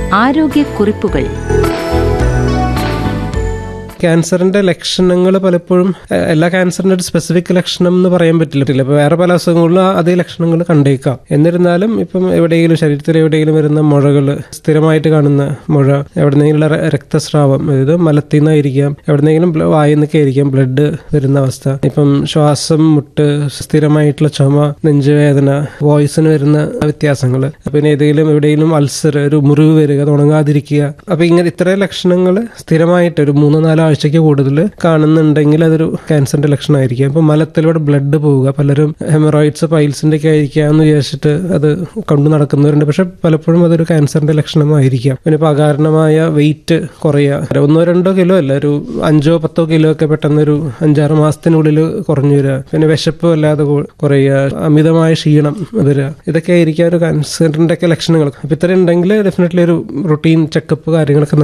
ആരോഗ്യക്കുറിപ്പുകൾ ക്യാൻസറിന്റെ ലക്ഷണങ്ങൾ പലപ്പോഴും ഏഹ്, എല്ലാ ക്യാൻസറിന്റെ ഒരു സ്പെസിഫിക് ലക്ഷണം എന്ന് പറയാൻ പറ്റില്ല ഇപ്പൊ വേറെ പല അസുഖങ്ങളിലും ആ- അതേ ലക്ഷണങ്ങൾ കണ്ടേക്കാം എന്നിരുന്നാലും ഇപ്പം എവിടെയെങ്കിലും ശരീരത്തിൽ എവിടെയെങ്കിലും വരുന്ന മുഴകൾ സ്ഥിരമായിട്ട് കാണുന്ന മുഴ എവിടെന്നെങ്കിലും ര- രക്തസ്രാവം അതായത് മലത്തിൽ നിന്നായിരിക്കാം എവിടെന്നെങ്കിലും വായിൽ നിന്നൊക്കെ ആയിരിക്കാം ബ്ലഡ് വരുന്ന അവസ്ഥ ഇപ്പം ശ്വാസം മുട്ട് സ്ഥിരമായിട്ടുള്ള ചുമ നെഞ്ചുവേദന വോയിസിന് വരുന്ന വ്യത്യാസങ്ങൾ പിന്നെ ഏതെങ്കിലും എവിടെയെങ്കിലും അൾസർ ഒരു മുറിവ് വരിക അത് ഉണങ്ങാതിരിക്കുക അപ്പൊ ഇങ്ങനെ ഇത്രയും ലക്ഷണങ്ങൾ സ്ഥിരമായിട്ട് ഒരു മൂന്നോ നാലോ ആഴ്ചയ്ക്ക് കൂടുതൽ കാണുന്നുണ്ടെങ്കിൽ അതൊരു ക്യാൻസറിന്റെ ലക്ഷണമായിരിക്കും അപ്പൊ മലത്തിലൂടെ ബ്ലഡ് പോവുക പലരും ഹെമറോയിഡ്സ് പൈൽസിന്റെ ഒക്കെ ആയിരിക്കാന്ന് വിചാരിച്ചിട്ട് അത് കൊണ്ടു നടക്കുന്നവരുണ്ട് പക്ഷെ പലപ്പോഴും അതൊരു ക്യാൻസറിന്റെ ലക്ഷണമായിരിക്കാം പിന്നെ ഇപ്പൊ അകാരണമായ വെയിറ്റ് കുറയുക ഒന്നോ രണ്ടോ കിലോ അല്ല ഒരു അഞ്ചോ പത്തോ കിലോ ഒക്കെ പെട്ടെന്ന് ഒരു അഞ്ചാറ് മാസത്തിനുള്ളിൽ കുറഞ്ഞു വരിക പിന്നെ വിശപ്പ് വല്ലാതെ കു- കുറയുക അമിതമായ ക്ഷീണം വരിക ഇതൊക്കെ ആയിരിക്കാം ഒരു ക്യാൻസറിന്റെ ഒക്കെ ലക്ഷണങ്ങൾ അപ്പൊ ഇത്രയും ഉണ്ടെങ്കിൽ ഡെഫിനറ്റ്ലി ഒരു റുട്ടീൻ ചെക്കപ്പ് കാര്യങ്ങളൊക്കെ